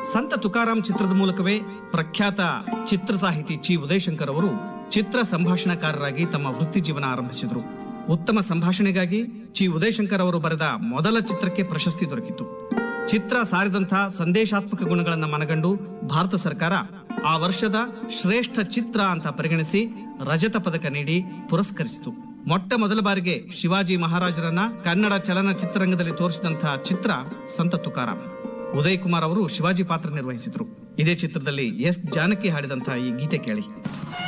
ಸಂತ ತುಕಾರಾಮ್ ಚಿತ್ರದ ಮೂಲಕವೇ ಪ್ರಖ್ಯಾತ ಚಿತ್ರ ಸಾಹಿತಿ ಚಿ ಉದಯಶಂಕರ್ ಅವರು ಚಿತ್ರ ಸಂಭಾಷಣಾಕಾರರಾಗಿ ತಮ್ಮ ವೃತ್ತಿ ಜೀವನ ಆರಂಭಿಸಿದರು ಉತ್ತಮ ಸಂಭಾಷಣೆಗಾಗಿ ಚಿ ಉದಯಶಂಕರ್ ಅವರು ಬರೆದ ಮೊದಲ ಚಿತ್ರಕ್ಕೆ ಪ್ರಶಸ್ತಿ ದೊರಕಿತು ಚಿತ್ರ ಸಾರಿದಂಥ ಸಂದೇಶಾತ್ಮಕ ಗುಣಗಳನ್ನು ಮನಗಂಡು ಭಾರತ ಸರ್ಕಾರ ಆ ವರ್ಷದ ಶ್ರೇಷ್ಠ ಚಿತ್ರ ಅಂತ ಪರಿಗಣಿಸಿ ರಜತ ಪದಕ ನೀಡಿ ಪುರಸ್ಕರಿಸಿತು ಮೊಟ್ಟ ಮೊದಲ ಬಾರಿಗೆ ಶಿವಾಜಿ ಮಹಾರಾಜರನ್ನ ಕನ್ನಡ ಚಲನಚಿತ್ರರಂಗದಲ್ಲಿ ತೋರಿಸಿದಂತಹ ಚಿತ್ರ ಸಂತ ತುಕಾರಾಮ್ ಉದಯ್ ಕುಮಾರ್ ಅವರು ಶಿವಾಜಿ ಪಾತ್ರ ನಿರ್ವಹಿಸಿದ್ರು ಇದೇ ಚಿತ್ರದಲ್ಲಿ ಎಸ್ ಜಾನಕಿ ಹಾಡಿದಂತಹ ಈ ಗೀತೆ ಕೇಳಿ